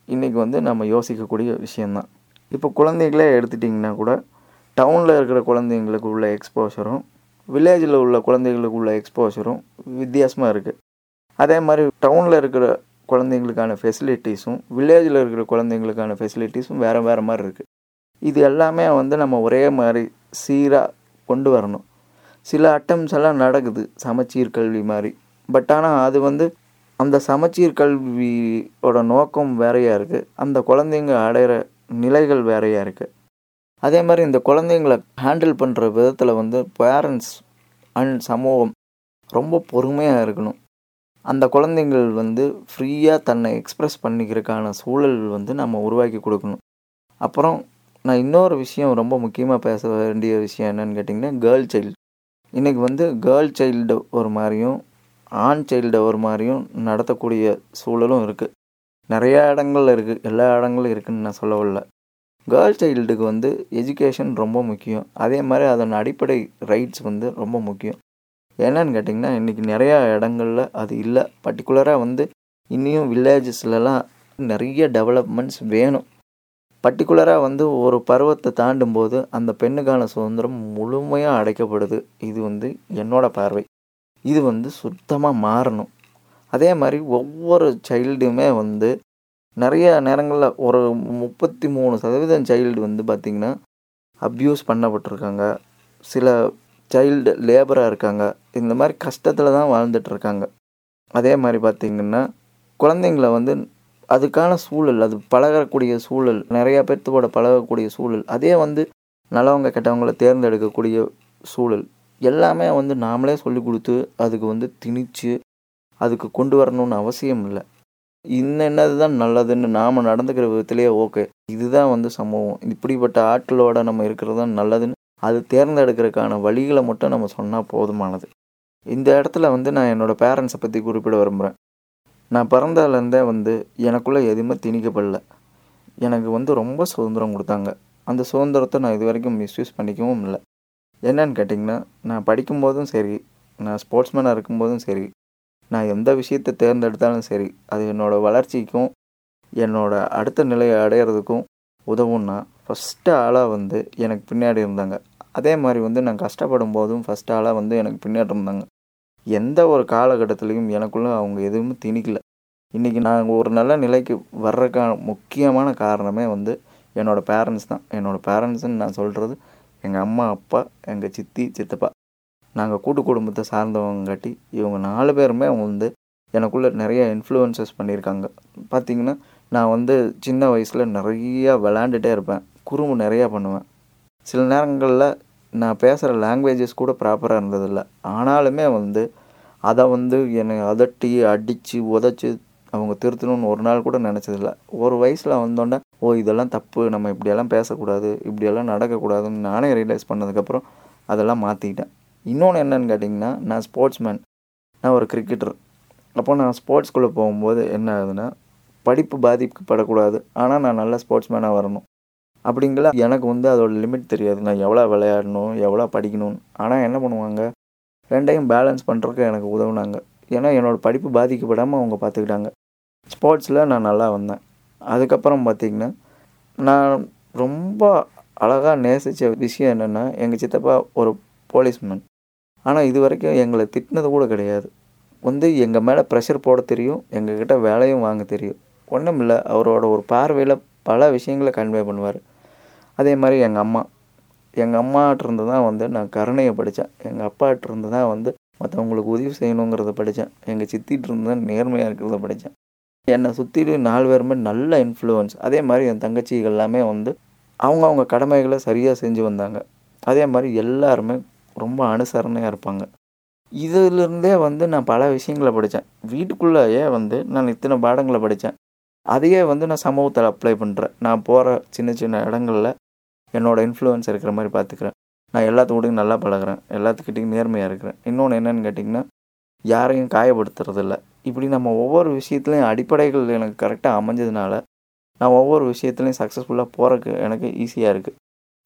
இன்றைக்கி வந்து நம்ம யோசிக்கக்கூடிய விஷயந்தான் இப்போ குழந்தைகளே எடுத்துட்டிங்கன்னா கூட டவுனில் இருக்கிற குழந்தைங்களுக்கு உள்ள எக்ஸ்போஷரும் வில்லேஜில் உள்ள குழந்தைங்களுக்கு உள்ள எக்ஸ்போஷரும் வித்தியாசமாக இருக்குது அதே மாதிரி டவுனில் இருக்கிற குழந்தைங்களுக்கான ஃபெசிலிட்டிஸும் வில்லேஜில் இருக்கிற குழந்தைங்களுக்கான ஃபெசிலிட்டிஸும் வேறு வேறு மாதிரி இருக்குது இது எல்லாமே வந்து நம்ம ஒரே மாதிரி சீராக கொண்டு வரணும் சில அட்டம்ஸ் எல்லாம் நடக்குது சமச்சீர் கல்வி மாதிரி பட் ஆனால் அது வந்து அந்த சமச்சீர் கல்வியோட நோக்கம் வேறையாக இருக்குது அந்த குழந்தைங்க அடையிற நிலைகள் வேறையாக இருக்குது அதே மாதிரி இந்த குழந்தைங்கள ஹேண்டில் பண்ணுற விதத்தில் வந்து பேரண்ட்ஸ் அண்ட் சமூகம் ரொம்ப பொறுமையாக இருக்கணும் அந்த குழந்தைங்கள் வந்து ஃப்ரீயாக தன்னை எக்ஸ்ப்ரெஸ் பண்ணிக்கிறதுக்கான சூழல் வந்து நம்ம உருவாக்கி கொடுக்கணும் அப்புறம் நான் இன்னொரு விஷயம் ரொம்ப முக்கியமாக பேச வேண்டிய விஷயம் என்னன்னு கேட்டிங்கன்னா கேர்ள் சைல்டு இன்றைக்கி வந்து கேர்ள் சைல்டு ஒரு மாதிரியும் ஆண் சைல்டு ஒரு மாதிரியும் நடத்தக்கூடிய சூழலும் இருக்குது நிறையா இடங்கள்ல இருக்குது எல்லா இடங்களும் இருக்குதுன்னு நான் சொல்ல வரல கேர்ள் சைல்டுக்கு வந்து எஜுகேஷன் ரொம்ப முக்கியம் அதே மாதிரி அதன் அடிப்படை ரைட்ஸ் வந்து ரொம்ப முக்கியம் என்னன்னு கேட்டிங்கன்னா இன்றைக்கி நிறையா இடங்கள்ல அது இல்லை பர்டிகுலராக வந்து இன்னியும் வில்லேஜஸ்லலாம் நிறைய டெவலப்மெண்ட்ஸ் வேணும் பர்டிகுலராக வந்து ஒரு பருவத்தை தாண்டும் போது அந்த பெண்ணுக்கான சுதந்திரம் முழுமையாக அடைக்கப்படுது இது வந்து என்னோட பார்வை இது வந்து சுத்தமாக மாறணும் அதே மாதிரி ஒவ்வொரு சைல்டுமே வந்து நிறைய நேரங்களில் ஒரு முப்பத்தி மூணு சதவீதம் சைல்டு வந்து பார்த்திங்கன்னா அப்யூஸ் பண்ணப்பட்டிருக்காங்க சில சைல்டு லேபராக இருக்காங்க இந்த மாதிரி கஷ்டத்தில் தான் வாழ்ந்துட்டு இருக்காங்க அதே மாதிரி பார்த்திங்கன்னா குழந்தைங்கள வந்து அதுக்கான சூழல் அது பழகக்கூடிய சூழல் நிறையா பேர்த்தோட பழகக்கூடிய சூழல் அதே வந்து நல்லவங்க கெட்டவங்கள தேர்ந்தெடுக்கக்கூடிய சூழல் எல்லாமே வந்து நாமளே சொல்லி கொடுத்து அதுக்கு வந்து திணிச்சு அதுக்கு கொண்டு வரணும்னு அவசியம் இல்லை இன்னென்னது தான் நல்லதுன்னு நாம் நடந்துக்கிற விதத்திலேயே ஓகே இதுதான் வந்து சமூகம் இப்படிப்பட்ட ஆட்களோட நம்ம இருக்கிறது தான் நல்லதுன்னு அது தேர்ந்தெடுக்கிறதுக்கான வழிகளை மட்டும் நம்ம சொன்னால் போதுமானது இந்த இடத்துல வந்து நான் என்னோடய பேரண்ட்ஸை பற்றி குறிப்பிட விரும்புகிறேன் நான் பிறந்ததுலேருந்தே வந்து எனக்குள்ளே எதுவுமே திணிக்கப்படல எனக்கு வந்து ரொம்ப சுதந்திரம் கொடுத்தாங்க அந்த சுதந்திரத்தை நான் இது வரைக்கும் மிஸ்யூஸ் பண்ணிக்கவும் இல்லை என்னன்னு கேட்டிங்கன்னா நான் படிக்கும்போதும் சரி நான் ஸ்போர்ட்ஸ்மேனாக இருக்கும்போதும் சரி நான் எந்த விஷயத்தை தேர்ந்தெடுத்தாலும் சரி அது என்னோடய வளர்ச்சிக்கும் என்னோடய அடுத்த நிலையை அடையிறதுக்கும் உதவும்னா ஃபஸ்ட்டு ஆளாக வந்து எனக்கு பின்னாடி இருந்தாங்க அதே மாதிரி வந்து நான் கஷ்டப்படும் போதும் ஃபஸ்ட் ஆளாக வந்து எனக்கு பின்னாடி இருந்தாங்க எந்த ஒரு காலகட்டத்துலேயும் எனக்குள்ளே அவங்க எதுவுமே திணிக்கல இன்றைக்கி நான் ஒரு நல்ல நிலைக்கு வர்றதுக்கான முக்கியமான காரணமே வந்து என்னோடய பேரண்ட்ஸ் தான் என்னோடய பேரண்ட்ஸ்ன்னு நான் சொல்கிறது எங்கள் அம்மா அப்பா எங்கள் சித்தி சித்தப்பா நாங்கள் கூட்டு குடும்பத்தை சார்ந்தவங்காட்டி இவங்க நாலு பேருமே வந்து எனக்குள்ளே நிறைய இன்ஃப்ளூயன்சஸ் பண்ணியிருக்காங்க பார்த்திங்கன்னா நான் வந்து சின்ன வயசில் நிறையா விளாண்டுட்டே இருப்பேன் குறும்பு நிறையா பண்ணுவேன் சில நேரங்களில் நான் பேசுகிற லாங்குவேஜஸ் கூட ப்ராப்பராக இருந்ததில்ல ஆனாலுமே வந்து அதை வந்து என்னை அதட்டி அடித்து உதச்சி அவங்க திருத்தணும்னு ஒரு நாள் கூட நினச்சதில்ல ஒரு வயசில் வந்தோன்னே ஓ இதெல்லாம் தப்பு நம்ம இப்படியெல்லாம் பேசக்கூடாது இப்படியெல்லாம் நடக்கக்கூடாதுன்னு நானே ரியலைஸ் பண்ணதுக்கப்புறம் அதெல்லாம் மாற்றிக்கிட்டேன் இன்னொன்று என்னன்னு கேட்டிங்கன்னா நான் ஸ்போர்ட்ஸ் மேன் நான் ஒரு கிரிக்கெட்டர் அப்போ நான் ஸ்போர்ட்ஸ்குள்ளே போகும்போது என்ன ஆகுதுன்னா படிப்பு பாதிக்கப்படக்கூடாது ஆனால் நான் நல்ல ஸ்போர்ட்ஸ் மேனாக வரணும் அப்படிங்கிற எனக்கு வந்து அதோட லிமிட் தெரியாது நான் எவ்வளோ விளையாடணும் எவ்வளோ படிக்கணும்னு ஆனால் என்ன பண்ணுவாங்க ரெண்டையும் பேலன்ஸ் பண்ணுறதுக்கு எனக்கு உதவுனாங்க ஏன்னா என்னோடய படிப்பு பாதிக்கப்படாமல் அவங்க பார்த்துக்கிட்டாங்க ஸ்போர்ட்ஸில் நான் நல்லா வந்தேன் அதுக்கப்புறம் பார்த்திங்கன்னா நான் ரொம்ப அழகாக நேசித்த விஷயம் என்னென்னா எங்கள் சித்தப்பா ஒரு போலீஸ்மேன் ஆனால் இது வரைக்கும் எங்களை திட்டினது கூட கிடையாது வந்து எங்கள் மேலே ப்ரெஷர் போட தெரியும் எங்ககிட்ட வேலையும் வாங்க தெரியும் ஒன்றும் இல்லை அவரோட ஒரு பார்வையில் பல விஷயங்களை கன்வே பண்ணுவார் அதே மாதிரி எங்கள் அம்மா எங்கள் அம்மாட்டிருந்து தான் வந்து நான் கருணையை படித்தேன் எங்கள் அப்பாட்டிருந்து தான் வந்து மற்றவங்களுக்கு உதவி செய்யணுங்கிறத படித்தேன் எங்கள் சித்திகிட்டிருந்து தான் நேர்மையாக இருக்கிறத படித்தேன் என்னை சுற்றிட்டு நாலு பேருமே நல்ல இன்ஃப்ளூயன்ஸ் அதே மாதிரி என் தங்கச்சிகள் எல்லாமே வந்து அவங்க அவங்க கடமைகளை சரியாக செஞ்சு வந்தாங்க அதே மாதிரி எல்லாருமே ரொம்ப அனுசரணையாக இருப்பாங்க இதிலிருந்தே வந்து நான் பல விஷயங்களை படித்தேன் வீட்டுக்குள்ளேயே வந்து நான் இத்தனை பாடங்களை படித்தேன் அதையே வந்து நான் சமூகத்தில் அப்ளை பண்ணுறேன் நான் போகிற சின்ன சின்ன இடங்களில் என்னோடய இன்ஃப்ளூயன்ஸ் இருக்கிற மாதிரி பார்த்துக்கிறேன் நான் எல்லாத்துக்கூடையும் நல்லா பழகிறேன் எல்லாத்துக்கிட்டையும் நேர்மையாக இருக்கிறேன் இன்னொன்று என்னென்னு கேட்டிங்கன்னா யாரையும் காயப்படுத்துறதில்ல இப்படி நம்ம ஒவ்வொரு விஷயத்துலையும் அடிப்படைகள் எனக்கு கரெக்டாக அமைஞ்சதுனால நான் ஒவ்வொரு விஷயத்துலையும் சக்ஸஸ்ஃபுல்லாக போகிறதுக்கு எனக்கு ஈஸியாக இருக்குது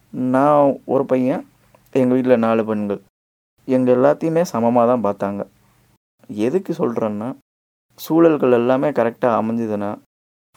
நான் ஒரு பையன் எங்கள் வீட்டில் நாலு பெண்கள் எங்கள் எல்லாத்தையுமே சமமாக தான் பார்த்தாங்க எதுக்கு சொல்கிறேன்னா சூழல்கள் எல்லாமே கரெக்டாக அமைஞ்சுதுன்னா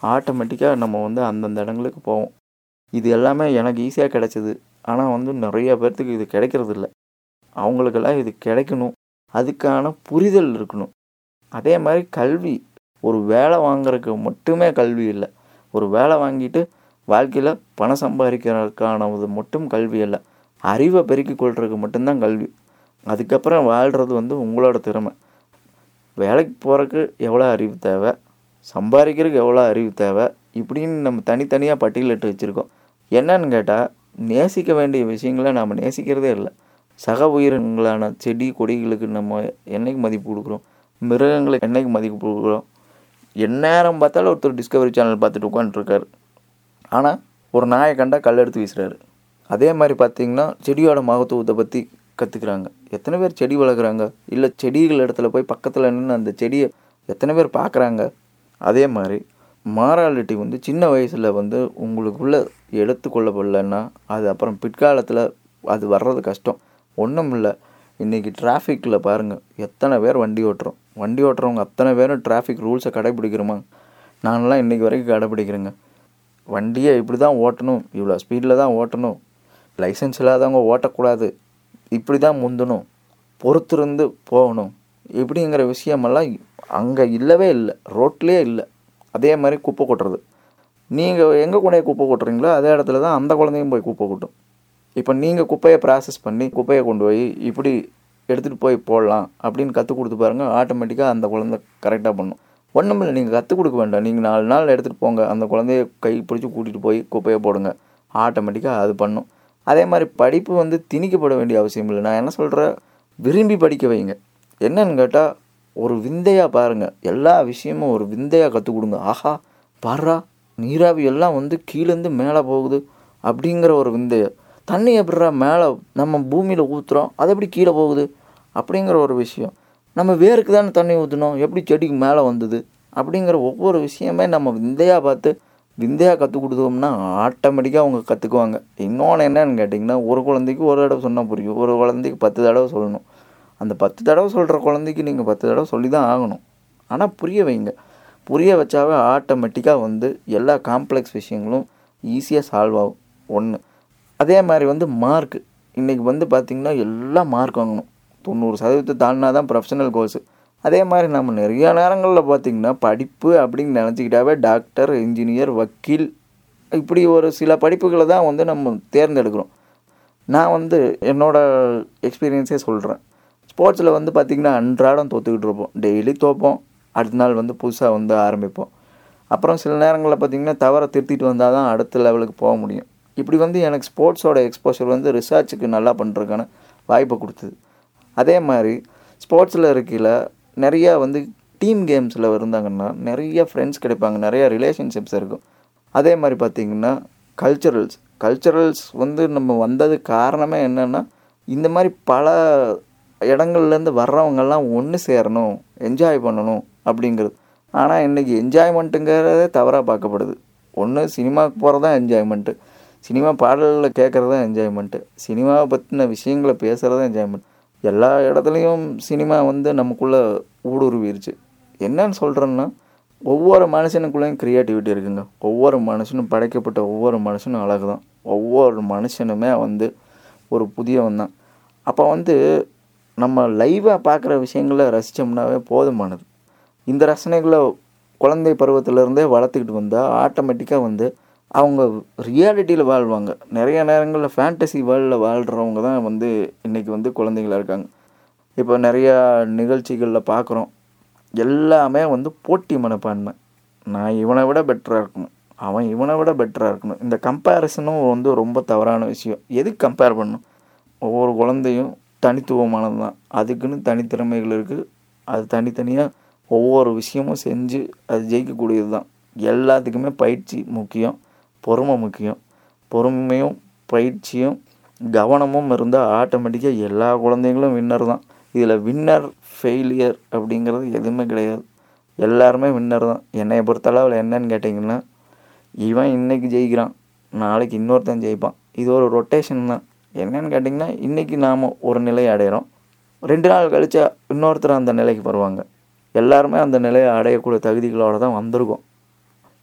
ஆட்டோமேட்டிக்காக நம்ம வந்து அந்தந்த இடங்களுக்கு போவோம் இது எல்லாமே எனக்கு ஈஸியாக கிடைச்சிது ஆனால் வந்து நிறைய பேர்த்துக்கு இது கிடைக்கிறது இல்லை அவங்களுக்கெல்லாம் இது கிடைக்கணும் அதுக்கான புரிதல் இருக்கணும் அதே மாதிரி கல்வி ஒரு வேலை வாங்குறதுக்கு மட்டுமே கல்வி இல்லை ஒரு வேலை வாங்கிட்டு வாழ்க்கையில் பணம் சம்பாதிக்கிறதுக்கானது மட்டும் கல்வி இல்லை அறிவை பெருக்கிக் கொள்றதுக்கு மட்டும்தான் கல்வி அதுக்கப்புறம் வாழ்கிறது வந்து உங்களோட திறமை வேலைக்கு போகிறதுக்கு எவ்வளோ அறிவு தேவை சம்பாதிக்கிறதுக்கு எவ்வளோ அறிவு தேவை இப்படின்னு நம்ம தனித்தனியாக பட்டியலிட்டு வச்சுருக்கோம் என்னன்னு கேட்டால் நேசிக்க வேண்டிய விஷயங்களை நாம் நேசிக்கிறதே இல்லை சக உயிரினங்களான செடி கொடிகளுக்கு நம்ம என்னைக்கு மதிப்பு கொடுக்குறோம் மிருகங்களுக்கு என்னைக்கு மதிப்பு கொடுக்குறோம் எந்நேரம் பார்த்தாலும் ஒருத்தர் டிஸ்கவரி சேனல் பார்த்துட்டு உட்காந்துருக்காரு ஆனால் ஒரு நாயை கண்டா கல் எடுத்து வீசுறாரு அதே மாதிரி பார்த்தீங்கன்னா செடியோட மகத்துவத்தை பற்றி கற்றுக்குறாங்க எத்தனை பேர் செடி வளர்க்குறாங்க இல்லை செடிகள் இடத்துல போய் பக்கத்தில் நின்று அந்த செடியை எத்தனை பேர் பார்க்குறாங்க அதே மாதிரி மாராலிட்டி வந்து சின்ன வயசில் வந்து உங்களுக்குள்ளே எடுத்துக்கொள்ளப்படலைன்னா அது அப்புறம் பிற்காலத்தில் அது வர்றது கஷ்டம் ஒன்றும் இல்லை இன்றைக்கி டிராஃபிக்கில் பாருங்கள் எத்தனை பேர் வண்டி ஓட்டுறோம் வண்டி ஓட்டுறவங்க அத்தனை பேரும் டிராஃபிக் ரூல்ஸை கடைப்பிடிக்கிறோமா நான்லாம் இன்றைக்கி வரைக்கும் கடைப்பிடிக்கிறேங்க வண்டியை இப்படி தான் ஓட்டணும் இவ்வளோ ஸ்பீடில் தான் ஓட்டணும் லைசன்ஸ் இல்லாதவங்க ஓட்டக்கூடாது இப்படி தான் முந்தணும் பொறுத்திருந்து போகணும் இப்படிங்கிற விஷயமெல்லாம் அங்கே இல்லவே இல்லை ரோட்லேயே இல்லை அதே மாதிரி குப்பை கொட்டுறது நீங்கள் எங்கே கொண்டு போய் குப்பை கொட்டுறீங்களோ அதே இடத்துல தான் அந்த குழந்தையும் போய் குப்பை கொட்டும் இப்போ நீங்கள் குப்பையை ப்ராசஸ் பண்ணி குப்பையை கொண்டு போய் இப்படி எடுத்துகிட்டு போய் போடலாம் அப்படின்னு கற்றுக் கொடுத்து பாருங்கள் ஆட்டோமேட்டிக்காக அந்த குழந்தை கரெக்டாக பண்ணும் ஒன்றும் இல்லை நீங்கள் கற்றுக் கொடுக்க வேண்டாம் நீங்கள் நாலு நாள் எடுத்துகிட்டு போங்க அந்த குழந்தைய கை பிடிச்சி கூட்டிகிட்டு போய் குப்பையை போடுங்க ஆட்டோமேட்டிக்காக அது பண்ணும் அதே மாதிரி படிப்பு வந்து திணிக்கப்பட வேண்டிய அவசியம் இல்லை நான் என்ன சொல்கிறேன் விரும்பி படிக்க வைங்க என்னன்னு கேட்டால் ஒரு விந்தையாக பாருங்கள் எல்லா விஷயமும் ஒரு விந்தையாக கற்றுக் கொடுங்க ஆஹா பாரா நீராவி எல்லாம் வந்து கீழேருந்து மேலே போகுது அப்படிங்கிற ஒரு விந்தையை தண்ணி எப்படிறா மேலே நம்ம பூமியில் ஊற்றுறோம் அது எப்படி கீழே போகுது அப்படிங்கிற ஒரு விஷயம் நம்ம வேருக்கு தானே தண்ணி ஊற்றணும் எப்படி செடிக்கு மேலே வந்தது அப்படிங்கிற ஒவ்வொரு விஷயமே நம்ம விந்தையாக பார்த்து விந்தையாக கற்றுக் கொடுத்தோம்னா ஆட்டோமேட்டிக்காக அவங்க கற்றுக்குவாங்க இன்னொன்று என்னன்னு கேட்டிங்கன்னா ஒரு குழந்தைக்கு ஒரு தடவை சொன்னால் புரியும் ஒரு குழந்தைக்கு பத்து தடவை சொல்லணும் அந்த பத்து தடவை சொல்கிற குழந்தைக்கு நீங்கள் பத்து தடவை சொல்லி தான் ஆகணும் ஆனால் புரிய வைங்க புரிய வச்சாவே ஆட்டோமேட்டிக்காக வந்து எல்லா காம்ப்ளெக்ஸ் விஷயங்களும் ஈஸியாக சால்வ் ஆகும் ஒன்று அதே மாதிரி வந்து மார்க் இன்றைக்கி வந்து பார்த்திங்கன்னா எல்லாம் மார்க் வாங்கணும் தொண்ணூறு சதவீதத்தை தாண்டினா தான் ப்ரொஃபஷனல் கோர்ஸு அதே மாதிரி நம்ம நிறைய நேரங்களில் பார்த்திங்கன்னா படிப்பு அப்படின்னு நினச்சிக்கிட்டாவே டாக்டர் இன்ஜினியர் வக்கீல் இப்படி ஒரு சில படிப்புகளை தான் வந்து நம்ம தேர்ந்தெடுக்கிறோம் நான் வந்து என்னோடய எக்ஸ்பீரியன்ஸே சொல்கிறேன் ஸ்போர்ட்ஸில் வந்து பார்த்திங்கன்னா அன்றாடம் தோற்றுக்கிட்டு இருப்போம் டெய்லி தோப்போம் அடுத்த நாள் வந்து புதுசாக வந்து ஆரம்பிப்போம் அப்புறம் சில நேரங்களில் பார்த்திங்கன்னா தவற திருத்திட்டு வந்தால் தான் அடுத்த லெவலுக்கு போக முடியும் இப்படி வந்து எனக்கு ஸ்போர்ட்ஸோட எக்ஸ்போஷர் வந்து ரிசர்ச்சுக்கு நல்லா பண்ணுறதுக்கான வாய்ப்பை கொடுத்தது அதே மாதிரி ஸ்போர்ட்ஸில் இருக்கையில் நிறையா வந்து டீம் கேம்ஸில் இருந்தாங்கன்னா நிறைய ஃப்ரெண்ட்ஸ் கிடைப்பாங்க நிறைய ரிலேஷன்ஷிப்ஸ் இருக்கும் அதே மாதிரி பார்த்திங்கன்னா கல்ச்சரல்ஸ் கல்ச்சரல்ஸ் வந்து நம்ம வந்தது காரணமே என்னென்னா இந்த மாதிரி பல இடங்கள்லேருந்து வர்றவங்கெல்லாம் ஒன்று சேரணும் என்ஜாய் பண்ணணும் அப்படிங்கிறது ஆனால் இன்றைக்கி என்ஜாய்மெண்ட்டுங்கிறதே தவறாக பார்க்கப்படுது ஒன்று சினிமாவுக்கு போகிறது தான் என்ஜாய்மெண்ட்டு சினிமா பாடல்களில் கேட்குறது தான் என்ஜாய்மெண்ட்டு சினிமாவை பற்றின விஷயங்களை பேசுகிறது தான் என்ஜாய்மெண்ட் எல்லா இடத்துலையும் சினிமா வந்து நமக்குள்ளே ஊடுருவிருச்சு என்னன்னு சொல்கிறேன்னா ஒவ்வொரு மனுஷனுக்குள்ளேயும் க்ரியேட்டிவிட்டி இருக்குங்க ஒவ்வொரு மனுஷனும் படைக்கப்பட்ட ஒவ்வொரு மனுஷனும் அழகு தான் ஒவ்வொரு மனுஷனுமே வந்து ஒரு புதியவன் தான் அப்போ வந்து நம்ம லைவாக பார்க்குற விஷயங்களை ரசித்தோம்னாவே போதுமானது இந்த ரசனைகளை குழந்தை பருவத்திலேருந்தே வளர்த்துக்கிட்டு வந்தால் ஆட்டோமேட்டிக்காக வந்து அவங்க ரியாலிட்டியில் வாழ்வாங்க நிறைய நேரங்களில் ஃபேண்டசி வேர்ல்டில் வாழ்கிறவங்க தான் வந்து இன்றைக்கி வந்து குழந்தைங்களா இருக்காங்க இப்போ நிறையா நிகழ்ச்சிகளில் பார்க்குறோம் எல்லாமே வந்து போட்டி மனப்பான்மை நான் இவனை விட பெட்டராக இருக்கணும் அவன் இவனை விட பெட்டராக இருக்கணும் இந்த கம்பேரிசனும் வந்து ரொம்ப தவறான விஷயம் எதுக்கு கம்பேர் பண்ணணும் ஒவ்வொரு குழந்தையும் தனித்துவமானது தான் அதுக்குன்னு தனித்திறமைகள் இருக்குது அது தனித்தனியாக ஒவ்வொரு விஷயமும் செஞ்சு அது ஜெயிக்கக்கூடியது தான் எல்லாத்துக்குமே பயிற்சி முக்கியம் பொறுமை முக்கியம் பொறுமையும் பயிற்சியும் கவனமும் இருந்தால் ஆட்டோமேட்டிக்காக எல்லா குழந்தைங்களும் வின்னர் தான் இதில் வின்னர் ஃபெயிலியர் அப்படிங்கிறது எதுவுமே கிடையாது எல்லாருமே வின்னர் தான் என்னை பொறுத்தளவில் என்னன்னு கேட்டிங்கன்னா இவன் இன்னைக்கு ஜெயிக்கிறான் நாளைக்கு இன்னொருத்தன் ஜெயிப்பான் இது ஒரு ரொட்டேஷன் தான் என்னன்னு கேட்டிங்கன்னா இன்றைக்கி நாம் ஒரு நிலையை அடையிறோம் ரெண்டு நாள் கழிச்சா இன்னொருத்தர் அந்த நிலைக்கு வருவாங்க எல்லாருமே அந்த நிலையை அடையக்கூடிய தகுதிகளோடு தான் வந்திருக்கோம்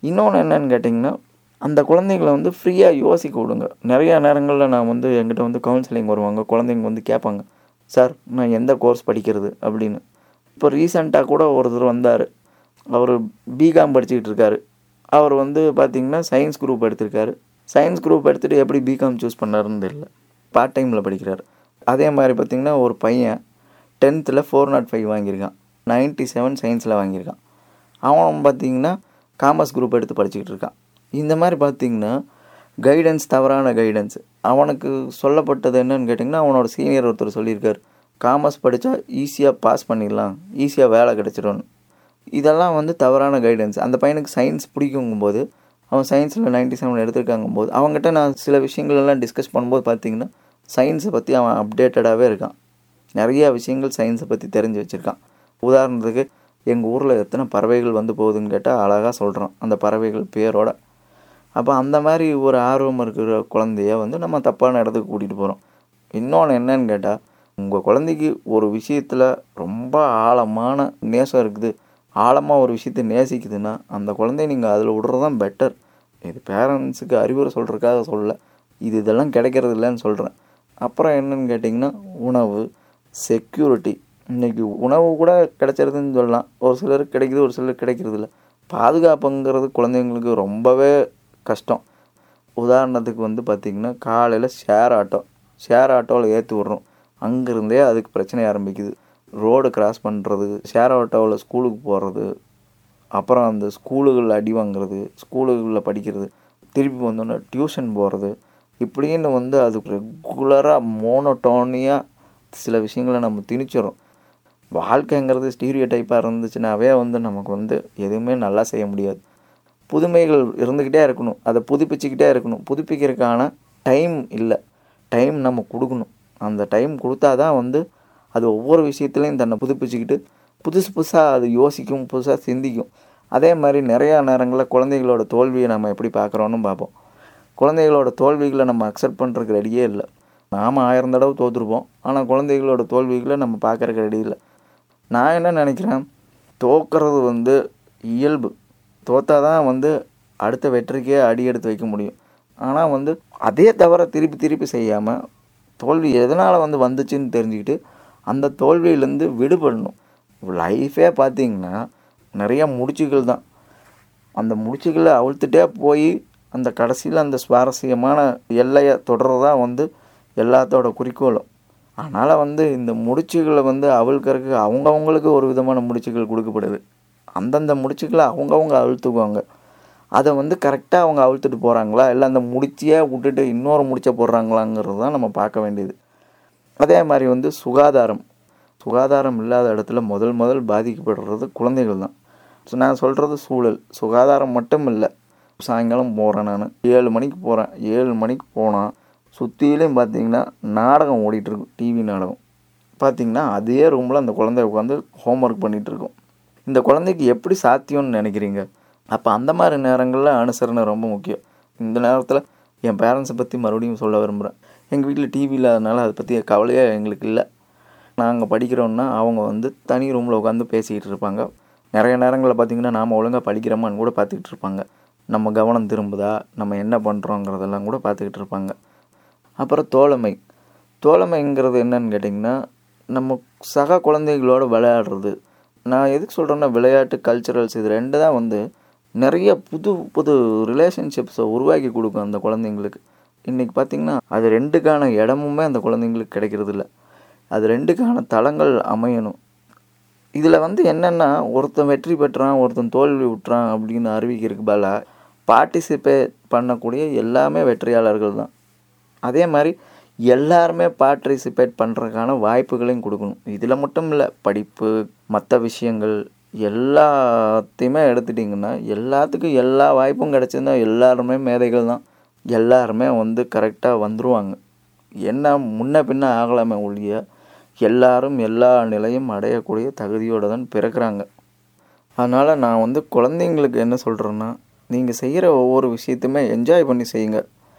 இன்னொன்று என்னன்னு கேட்டிங்கன்னா அந்த குழந்தைங்களை வந்து ஃப்ரீயாக யோசிக்க விடுங்க நிறையா நேரங்களில் நான் வந்து என்கிட்ட வந்து கவுன்சிலிங் வருவாங்க குழந்தைங்க வந்து கேட்பாங்க சார் நான் எந்த கோர்ஸ் படிக்கிறது அப்படின்னு இப்போ ரீசெண்டாக கூட ஒருத்தர் வந்தார் அவர் பிகாம் படிச்சுக்கிட்டு இருக்காரு அவர் வந்து பார்த்திங்கன்னா சயின்ஸ் குரூப் எடுத்திருக்காரு சயின்ஸ் குரூப் எடுத்துகிட்டு எப்படி பிகாம் சூஸ் பண்ணாருன்னு தெரியல பார்ட் டைமில் படிக்கிறாரு அதே மாதிரி பார்த்திங்கன்னா ஒரு பையன் டென்த்தில் ஃபோர் நாட் ஃபைவ் வாங்கியிருக்கான் நைன்ட்டி செவன் சயின்ஸில் வாங்கியிருக்கான் அவன் பார்த்திங்கன்னா காமர்ஸ் குரூப் எடுத்து படிச்சுக்கிட்டு இருக்கான் இந்த மாதிரி பார்த்திங்கன்னா கைடன்ஸ் தவறான கைடன்ஸ் அவனுக்கு சொல்லப்பட்டது என்னன்னு கேட்டிங்கன்னா அவனோட சீனியர் ஒருத்தர் சொல்லியிருக்காரு காமர்ஸ் படித்தா ஈஸியாக பாஸ் பண்ணிடலாம் ஈஸியாக வேலை கிடச்சிடும் இதெல்லாம் வந்து தவறான கைடன்ஸ் அந்த பையனுக்கு சயின்ஸ் பிடிக்குங்கும்போது அவன் சயின்ஸில் நைன்ட்டி செவன் எடுத்திருக்காங்கும் போது அவங்ககிட்ட நான் சில விஷயங்கள் எல்லாம் டிஸ்கஸ் பண்ணும்போது பார்த்தீங்கன்னா சயின்ஸை பற்றி அவன் அப்டேட்டடாகவே இருக்கான் நிறையா விஷயங்கள் சயின்ஸை பற்றி தெரிஞ்சு வச்சுருக்கான் உதாரணத்துக்கு எங்கள் ஊரில் எத்தனை பறவைகள் வந்து போகுதுன்னு கேட்டால் அழகாக சொல்கிறான் அந்த பறவைகள் பேரோட அப்போ அந்த மாதிரி ஒரு ஆர்வம் இருக்கிற குழந்தைய வந்து நம்ம தப்பான இடத்துக்கு கூட்டிகிட்டு போகிறோம் இன்னொன்று என்னன்னு கேட்டால் உங்கள் குழந்தைக்கு ஒரு விஷயத்தில் ரொம்ப ஆழமான நேசம் இருக்குது ஆழமாக ஒரு விஷயத்தை நேசிக்குதுன்னா அந்த குழந்தைய நீங்கள் அதில் விடுறது தான் பெட்டர் இது பேரண்ட்ஸுக்கு அறிவுரை சொல்கிறதுக்காக சொல்ல இது இதெல்லாம் கிடைக்கிறது இல்லைன்னு சொல்கிறேன் அப்புறம் என்னன்னு கேட்டிங்கன்னா உணவு செக்யூரிட்டி இன்றைக்கி உணவு கூட கிடைச்சிருதுன்னு சொல்லலாம் ஒரு சிலருக்கு கிடைக்குது ஒரு சிலருக்கு கிடைக்கிறது இல்லை பாதுகாப்புங்கிறது குழந்தைங்களுக்கு ரொம்பவே கஷ்டம் உதாரணத்துக்கு வந்து பார்த்திங்கன்னா காலையில் ஷேர் ஆட்டோ ஷேர் ஆட்டோவில் ஏற்றி விட்றோம் அங்கேருந்தே அதுக்கு பிரச்சனை ஆரம்பிக்குது ரோடு கிராஸ் பண்ணுறது ஷேர் ஆட்டோவில் ஸ்கூலுக்கு போகிறது அப்புறம் அந்த ஸ்கூலுகளில் அடி வாங்குறது ஸ்கூலுகளில் படிக்கிறது திருப்பி வந்தோன்னே டியூஷன் போகிறது இப்படின்னு வந்து அது ரெகுலராக மோனோட்டோனியாக சில விஷயங்களை நம்ம திணிச்சிடும் வாழ்க்கைங்கிறது ஸ்டீரியோ டைப்பாக இருந்துச்சுனாவே வந்து நமக்கு வந்து எதுவுமே நல்லா செய்ய முடியாது புதுமைகள் இருந்துக்கிட்டே இருக்கணும் அதை புதுப்பிச்சுக்கிட்டே இருக்கணும் புதுப்பிக்கிறதுக்கான டைம் இல்லை டைம் நம்ம கொடுக்கணும் அந்த டைம் கொடுத்தா தான் வந்து அது ஒவ்வொரு விஷயத்துலையும் தன்னை புதுப்பிச்சுக்கிட்டு புதுசு புதுசாக அது யோசிக்கும் புதுசாக சிந்திக்கும் அதே மாதிரி நிறையா நேரங்களில் குழந்தைகளோட தோல்வியை நம்ம எப்படி பார்க்குறோன்னு பார்ப்போம் குழந்தைகளோட தோல்விகளை நம்ம அக்செப்ட் பண்ணுறதுக்கு ரெடியே இல்லை நாம் ஆயிரம் தடவை தோற்றுருப்போம் ஆனால் குழந்தைகளோட தோல்விகளை நம்ம பார்க்குறக்கு ரெடி இல்லை நான் என்ன நினைக்கிறேன் தோக்கிறது வந்து இயல்பு தோத்தா தான் வந்து அடுத்த வெற்றிக்கே அடி எடுத்து வைக்க முடியும் ஆனால் வந்து அதே தவிர திருப்பி திருப்பி செய்யாமல் தோல்வி எதனால் வந்து வந்துச்சுன்னு தெரிஞ்சுக்கிட்டு அந்த தோல்வியிலேருந்து விடுபடணும் லைஃபே பார்த்தீங்கன்னா நிறைய முடிச்சுகள் தான் அந்த முடிச்சுகளை அவிழ்த்துட்டே போய் அந்த கடைசியில் அந்த சுவாரஸ்யமான எல்லையை தொடர்றதா வந்து எல்லாத்தோட குறிக்கோளும் அதனால் வந்து இந்த முடிச்சுகளை வந்து அவிழ்க்கறதுக்கு அவங்கவுங்களுக்கு ஒரு விதமான முடிச்சுகள் கொடுக்கப்படுது அந்தந்த முடிச்சுகளை அவங்கவுங்க அழுத்துக்குவாங்க அதை வந்து கரெக்டாக அவங்க அழுத்துட்டு போகிறாங்களா இல்லை அந்த முடிச்சியே விட்டுட்டு இன்னொரு முடிச்சை போடுறாங்களாங்கிறது தான் நம்ம பார்க்க வேண்டியது அதே மாதிரி வந்து சுகாதாரம் சுகாதாரம் இல்லாத இடத்துல முதல் முதல் பாதிக்கப்படுறது குழந்தைகள் தான் ஸோ நான் சொல்கிறது சூழல் சுகாதாரம் மட்டும் இல்லை சாயங்காலம் போகிறேன் நான் ஏழு மணிக்கு போகிறேன் ஏழு மணிக்கு போனால் சுற்றிலையும் பார்த்தீங்கன்னா நாடகம் ஓடிட்டுருக்கும் டிவி நாடகம் பார்த்தீங்கன்னா அதே ரூமில் அந்த குழந்தை உட்காந்து ஹோம்ஒர்க் பண்ணிகிட்ருக்கும் இந்த குழந்தைக்கு எப்படி சாத்தியம்னு நினைக்கிறீங்க அப்போ அந்த மாதிரி நேரங்களில் அனுசரணை ரொம்ப முக்கியம் இந்த நேரத்தில் என் பேரண்ட்ஸை பற்றி மறுபடியும் சொல்ல விரும்புகிறேன் எங்கள் வீட்டில் டிவி இல்லாதனால அதை பற்றி கவலையே எங்களுக்கு இல்லை நாங்கள் படிக்கிறோன்னா அவங்க வந்து தனி ரூமில் உட்காந்து பேசிக்கிட்டு இருப்பாங்க நிறைய நேரங்களில் பார்த்திங்கன்னா நாம் ஒழுங்காக படிக்கிறோமான்னு கூட பார்த்துக்கிட்டு இருப்பாங்க நம்ம கவனம் திரும்புதா நம்ம என்ன பண்ணுறோங்கிறதெல்லாம் கூட பார்த்துக்கிட்டு இருப்பாங்க அப்புறம் தோழமை தோழமைங்கிறது என்னன்னு கேட்டிங்கன்னா நம்ம சக குழந்தைகளோட விளையாடுறது நான் எதுக்கு சொல்கிறேன்னா விளையாட்டு கல்ச்சுரல்ஸ் இது ரெண்டு தான் வந்து நிறைய புது புது ரிலேஷன்ஷிப்ஸை உருவாக்கி கொடுக்கும் அந்த குழந்தைங்களுக்கு இன்றைக்கி பார்த்திங்கன்னா அது ரெண்டுக்கான இடமுமே அந்த குழந்தைங்களுக்கு கிடைக்கிறது இல்லை அது ரெண்டுக்கான தளங்கள் அமையணும் இதில் வந்து என்னென்னா ஒருத்தன் வெற்றி பெற்றான் ஒருத்தன் தோல்வி விட்டுறான் அப்படின்னு அறிவிக்கிறதுக்கு பதிலாக பார்ட்டிசிபேட் பண்ணக்கூடிய எல்லாமே வெற்றியாளர்கள் தான் அதே மாதிரி எல்லாருமே பார்ட்டிசிபேட் பண்ணுறதுக்கான வாய்ப்புகளையும் கொடுக்கணும் இதில் மட்டும் இல்லை படிப்பு மற்ற விஷயங்கள் எல்லாத்தையுமே எடுத்துட்டிங்கன்னா எல்லாத்துக்கும் எல்லா வாய்ப்பும் கிடச்சிருந்தா எல்லாருமே மேதைகள் தான் எல்லாருமே வந்து கரெக்டாக வந்துருவாங்க என்ன முன்ன பின்ன ஆகலாமே ஒழிய எல்லாரும் எல்லா நிலையும் அடையக்கூடிய தகுதியோடு தான் பிறக்கிறாங்க அதனால் நான் வந்து குழந்தைங்களுக்கு என்ன சொல்கிறேன்னா நீங்கள் செய்கிற ஒவ்வொரு விஷயத்தையுமே என்ஜாய் பண்ணி செய்யுங்க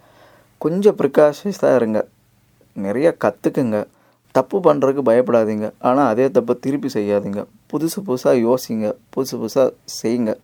கொஞ்சம் ப்ரிகாஷன்ஸாக இருங்க நிறைய கற்றுக்குங்க தப்பு பண்ணுறதுக்கு பயப்படாதீங்க ஆனால் அதே தப்பை திருப்பி செய்யாதீங்க புதுசு புதுசாக யோசிங்க புதுசு புதுசாக செய்யுங்க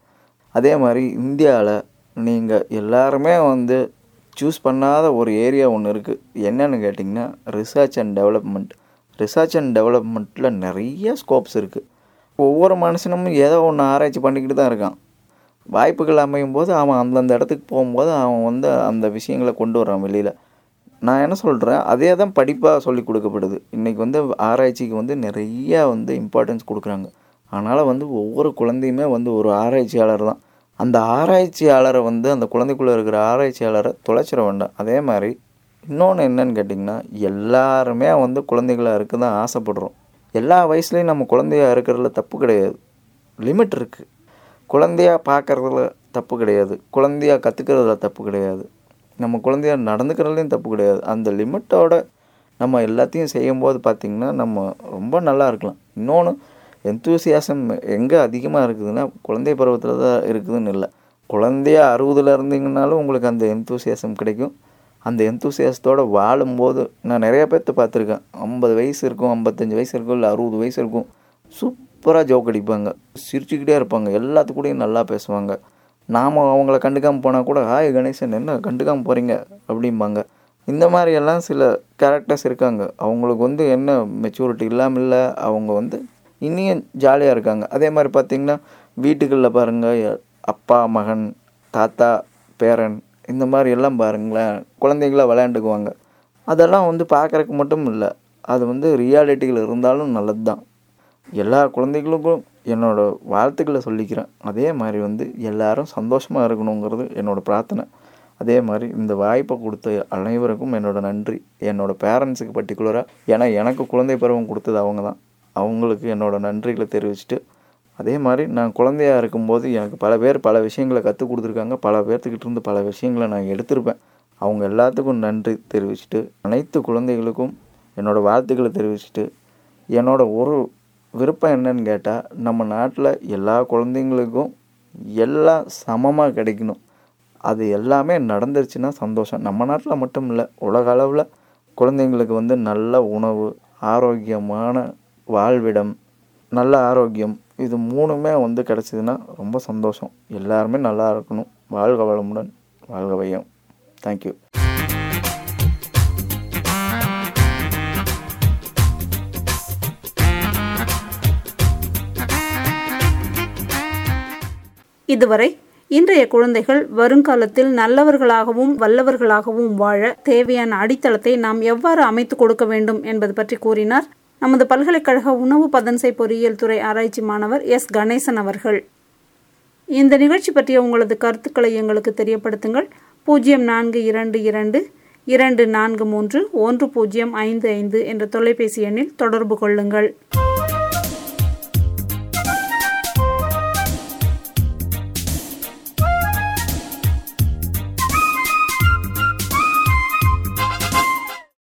அதே மாதிரி இந்தியாவில் நீங்கள் எல்லாருமே வந்து சூஸ் பண்ணாத ஒரு ஏரியா ஒன்று இருக்குது என்னன்னு கேட்டிங்கன்னா research and development research and டெவலப்மெண்ட்டில் நிறைய ஸ்கோப்ஸ் இருக்குது ஒவ்வொரு மனுஷனும் ஏதோ ஒன்று ஆராய்ச்சி பண்ணிக்கிட்டு தான் இருக்கான் வாய்ப்புகள் அமையும் போது அவன் அந்தந்த இடத்துக்கு போகும்போது அவன் வந்து அந்த விஷயங்களை கொண்டு வரான் வெளியில் நான் என்ன சொல்கிறேன் அதே தான் படிப்பாக சொல்லி கொடுக்கப்படுது இன்றைக்கி வந்து ஆராய்ச்சிக்கு வந்து நிறைய வந்து இம்பார்ட்டன்ஸ் கொடுக்குறாங்க அதனால் வந்து ஒவ்வொரு குழந்தையுமே வந்து ஒரு ஆராய்ச்சியாளர் தான் அந்த ஆராய்ச்சியாளரை வந்து அந்த குழந்தைக்குள்ளே இருக்கிற ஆராய்ச்சியாளரை தொலைச்சிட வேண்டாம் அதே மாதிரி இன்னொன்று என்னன்னு கேட்டிங்கன்னா எல்லாருமே வந்து குழந்தைகளாக இருக்க தான் ஆசைப்படுறோம் எல்லா வயசுலேயும் நம்ம குழந்தையா இருக்கிறதுல தப்பு கிடையாது லிமிட் இருக்குது குழந்தையா பார்க்குறதுல தப்பு கிடையாது குழந்தையா கற்றுக்கிறதுல தப்பு கிடையாது நம்ம குழந்தையா நடந்துக்கிறதுலையும் தப்பு கிடையாது அந்த லிமிட்டோட நம்ம எல்லாத்தையும் செய்யும்போது பார்த்திங்கன்னா நம்ம ரொம்ப நல்லா இருக்கலாம் இன்னொன்று எந்தூசியாசம் எங்கே அதிகமாக இருக்குதுன்னா குழந்தை பருவத்தில் தான் இருக்குதுன்னு இல்லை குழந்தையா அறுபதுல இருந்தீங்கனாலும் உங்களுக்கு அந்த எந்தூசியாசம் கிடைக்கும் அந்த எந்தூசியாசத்தோடு வாழும்போது நான் நிறைய பேர்த்த பார்த்துருக்கேன் ஐம்பது வயசு இருக்கும் ஐம்பத்தஞ்சு வயசு இருக்கும் இல்லை அறுபது வயசு இருக்கும் சூப்பராக ஜோக் அடிப்பாங்க சிரிச்சுக்கிட்டே இருப்பாங்க எல்லாத்துக்கூடயும் நல்லா பேசுவாங்க நாம் அவங்கள கண்டுக்காமல் போனால் கூட ஹாய் கணேசன் என்ன கண்டுக்காமல் போகிறீங்க அப்படிம்பாங்க இந்த மாதிரி எல்லாம் சில கேரக்டர்ஸ் இருக்காங்க அவங்களுக்கு வந்து என்ன மெச்சூரிட்டி இல்லாமல் இல்லை அவங்க வந்து இனியும் ஜாலியாக இருக்காங்க அதே மாதிரி பார்த்திங்கன்னா வீட்டுகளில் பாருங்கள் அப்பா மகன் தாத்தா பேரன் இந்த மாதிரி எல்லாம் பாருங்களேன் குழந்தைங்கள விளையாண்டுக்குவாங்க அதெல்லாம் வந்து பார்க்குறக்கு மட்டும் இல்லை அது வந்து ரியாலிட்டியில் இருந்தாலும் நல்லது தான் எல்லா குழந்தைகளுக்கும் என்னோடய வாழ்த்துக்களை சொல்லிக்கிறேன் அதே மாதிரி வந்து எல்லாரும் சந்தோஷமாக இருக்கணுங்கிறது என்னோடய பிரார்த்தனை அதே மாதிரி இந்த வாய்ப்பை கொடுத்த அனைவருக்கும் என்னோடய நன்றி என்னோடய பேரண்ட்ஸுக்கு பர்டிகுலராக ஏன்னா எனக்கு குழந்தை பருவம் கொடுத்தது அவங்க தான் அவங்களுக்கு என்னோடய நன்றிகளை தெரிவிச்சுட்டு அதே மாதிரி நான் குழந்தையா இருக்கும்போது எனக்கு பல பேர் பல விஷயங்களை கற்றுக் கொடுத்துருக்காங்க பல பேர்த்துக்கிட்ட இருந்து பல விஷயங்களை நான் எடுத்திருப்பேன் அவங்க எல்லாத்துக்கும் நன்றி தெரிவிச்சுட்டு அனைத்து குழந்தைகளுக்கும் என்னோடய வாழ்த்துக்களை தெரிவிச்சுட்டு என்னோட ஒரு விருப்பம் என்னன்னு கேட்டால் நம்ம நாட்டில் எல்லா குழந்தைங்களுக்கும் எல்லாம் சமமாக கிடைக்கணும் அது எல்லாமே நடந்துருச்சுன்னா சந்தோஷம் நம்ம நாட்டில் மட்டும் இல்லை உலக அளவில் குழந்தைங்களுக்கு வந்து நல்ல உணவு ஆரோக்கியமான வாழ்விடம் நல்ல ஆரோக்கியம் இது மூணுமே வந்து கிடச்சிதுன்னா ரொம்ப சந்தோஷம் எல்லாருமே நல்லா இருக்கணும் வாழ்க வளமுடன் வாழ்க வையம் தேங்க்யூ இதுவரை இன்றைய குழந்தைகள் வருங்காலத்தில் நல்லவர்களாகவும் வல்லவர்களாகவும் வாழ தேவையான அடித்தளத்தை நாம் எவ்வாறு அமைத்து கொடுக்க வேண்டும் என்பது பற்றி கூறினார் நமது பல்கலைக்கழக உணவு பதன்சை பொறியியல் துறை ஆராய்ச்சி மாணவர் எஸ் கணேசன் அவர்கள் இந்த நிகழ்ச்சி பற்றிய உங்களது கருத்துக்களை எங்களுக்கு தெரியப்படுத்துங்கள் பூஜ்ஜியம் நான்கு இரண்டு இரண்டு இரண்டு நான்கு மூன்று ஒன்று பூஜ்ஜியம் ஐந்து ஐந்து என்ற தொலைபேசி எண்ணில் தொடர்பு கொள்ளுங்கள்